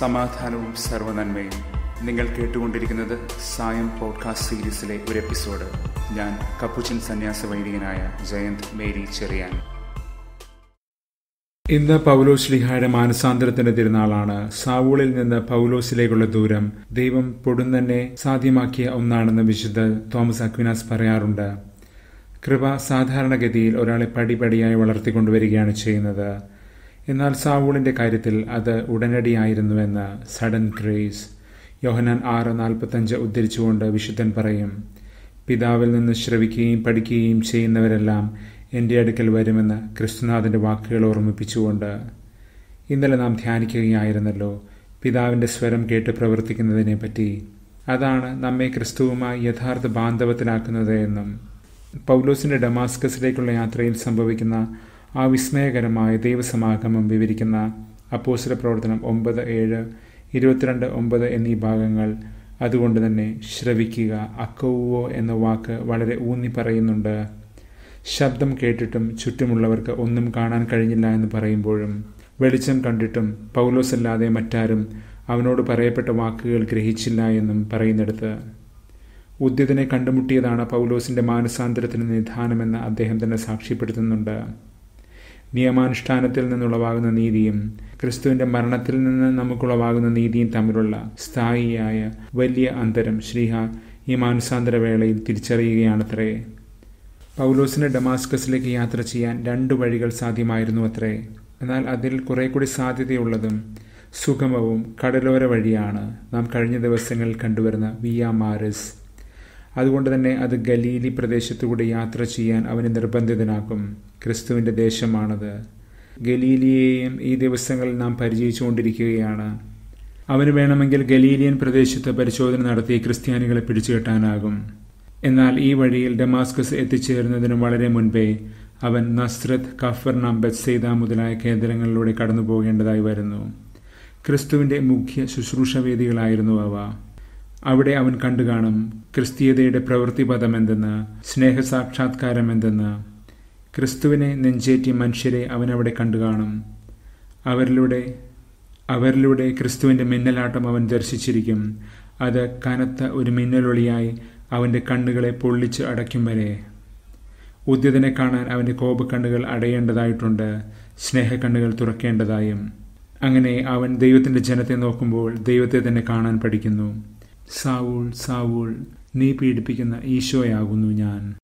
സമാധാനവും സർവനന്മയും നിങ്ങൾ കേട്ടുകൊണ്ടിരിക്കുന്നത് സായം പോഡ്കാസ്റ്റ് സീരീസിലെ ഒരു എപ്പിസോഡ് ഞാൻ കപ്പുച്ചൻ സന്യാസ വൈദികനായ ജയന്ത് മേരി ചെറിയാൻ ഇന്ന് പൗലോസ് ലിഹായുടെ മാനസാന്തരത്തിന്റെ തിരുനാളാണ് സാവൂളിൽ നിന്ന് പൗലോസിലേക്കുള്ള ദൂരം ദൈവം പൊടുന്നന്നെ സാധ്യമാക്കിയ ഒന്നാണെന്ന് വിശുദ്ധ തോമസ് അക്വിനാസ് പറയാറുണ്ട് കൃപ സാധാരണഗതിയിൽ ഒരാളെ പടിപടിയായി വളർത്തിക്കൊണ്ടുവരികയാണ് ചെയ്യുന്നത് എന്നാൽ സാവൂളിന്റെ കാര്യത്തിൽ അത് ഉടനടിയായിരുന്നുവെന്ന് സഡൻ ഗ്രേസ് യോഹനാൻ ആറ് നാൽപ്പത്തഞ്ച് ഉദ്ധരിച്ചുകൊണ്ട് വിശുദ്ധൻ പറയും പിതാവിൽ നിന്ന് ശ്രവിക്കുകയും പഠിക്കുകയും ചെയ്യുന്നവരെല്ലാം എൻ്റെ അടുക്കൽ വരുമെന്ന് ക്രിസ്തുനാഥന്റെ വാക്കുകൾ ഓർമ്മിപ്പിച്ചുകൊണ്ട് ഇന്നലെ നാം ധ്യാനിക്കുകയായിരുന്നല്ലോ പിതാവിന്റെ സ്വരം കേട്ട് പ്രവർത്തിക്കുന്നതിനെ പറ്റി അതാണ് നമ്മെ ക്രിസ്തുവുമായി യഥാർത്ഥ ബാന്ധവത്തിലാക്കുന്നത് എന്നും പൗലോസിന്റെ ഡമാസ്കസിലേക്കുള്ള യാത്രയിൽ സംഭവിക്കുന്ന ആ വിസ്മയകരമായ ദൈവസമാഗമം വിവരിക്കുന്ന അപ്പോസില പ്രവർത്തനം ഒമ്പത് ഏഴ് ഇരുപത്തിരണ്ട് ഒമ്പത് എന്നീ ഭാഗങ്ങൾ അതുകൊണ്ട് തന്നെ ശ്രവിക്കുക അക്കവുവോ എന്ന വാക്ക് വളരെ ഊന്നി പറയുന്നുണ്ട് ശബ്ദം കേട്ടിട്ടും ചുറ്റുമുള്ളവർക്ക് ഒന്നും കാണാൻ കഴിഞ്ഞില്ല എന്ന് പറയുമ്പോഴും വെളിച്ചം കണ്ടിട്ടും പൗലോസല്ലാതെ മറ്റാരും അവനോട് പറയപ്പെട്ട വാക്കുകൾ ഗ്രഹിച്ചില്ല എന്നും പറയുന്നിടത്ത് ഉദ്യതനെ കണ്ടുമുട്ടിയതാണ് പൗലോസിന്റെ മാനസാന്തരത്തിന് നിധാനമെന്ന് അദ്ദേഹം തന്നെ സാക്ഷ്യപ്പെടുത്തുന്നുണ്ട് നിയമാനുഷ്ഠാനത്തിൽ നിന്നുളവാകുന്ന നീതിയും ക്രിസ്തുവിന്റെ മരണത്തിൽ നിന്ന് നമുക്കുളവാകുന്ന നീതിയും തമ്മിലുള്ള സ്ഥായിയായ വലിയ അന്തരം ശ്രീഹ ഈ മാനസാന്തര വേളയിൽ തിരിച്ചറിയുകയാണത്രേ പൗലോസിന് ഡമാസ്കസിലേക്ക് യാത്ര ചെയ്യാൻ രണ്ടു വഴികൾ സാധ്യമായിരുന്നു അത്രേ എന്നാൽ അതിൽ കുറെ കൂടി സാധ്യതയുള്ളതും സുഗമവും കടലോര വഴിയാണ് നാം കഴിഞ്ഞ ദിവസങ്ങളിൽ കണ്ടുവരുന്ന വിയ മാരസ് അതുകൊണ്ട് തന്നെ അത് ഗലീലി പ്രദേശത്തുകൂടി യാത്ര ചെയ്യാൻ അവനെ നിർബന്ധിതനാക്കും ക്രിസ്തുവിന്റെ ദേശമാണത് ഗലീലിയെയും ഈ ദിവസങ്ങളിൽ നാം പരിചയിച്ചുകൊണ്ടിരിക്കുകയാണ് അവന് വേണമെങ്കിൽ ഗലീലിയൻ പ്രദേശത്ത് പരിശോധന നടത്തി ക്രിസ്ത്യാനികളെ പിടിച്ചുകെട്ടാനാകും എന്നാൽ ഈ വഴിയിൽ ഡമാസ്കസ് എത്തിച്ചേരുന്നതിന് വളരെ മുൻപേ അവൻ നസ്രത്ത് കഫർനാം ബത്സെയ്ത മുതലായ കേന്ദ്രങ്ങളിലൂടെ കടന്നു പോകേണ്ടതായി വരുന്നു ക്രിസ്തുവിന്റെ മുഖ്യ ശുശ്രൂഷവേദികളായിരുന്നു അവ അവിടെ അവൻ കണ്ടുകാണും ക്രിസ്തീയതയുടെ പ്രവൃത്തിപഥം എന്തെന്ന് സ്നേഹസാക്ഷാത്കാരം എന്തെന്ന് ക്രിസ്തുവിനെ നെഞ്ചേറ്റിയ മനുഷ്യരെ അവൻ അവിടെ കണ്ടുകാണും അവരിലൂടെ അവരിലൂടെ ക്രിസ്തുവിന്റെ മിന്നലാട്ടം അവൻ ദർശിച്ചിരിക്കും അത് കനത്ത ഒരു മിന്നലൊളിയായി അവന്റെ കണ്ണുകളെ പൊള്ളിച്ച് അടയ്ക്കും വരെ ഉദ്യതനെ കാണാൻ അവന്റെ കോപക്കണ്ണുകൾ അടയേണ്ടതായിട്ടുണ്ട് സ്നേഹക്കണ്ണുകൾ തുറക്കേണ്ടതായും അങ്ങനെ അവൻ ദൈവത്തിന്റെ ജനത്തെ നോക്കുമ്പോൾ ദൈവത്തെ തന്നെ കാണാൻ പഠിക്കുന്നു സാവൂൾ സാവൂൾ നീ പീഡിപ്പിക്കുന്ന ഈശോയാകുന്നു ഞാൻ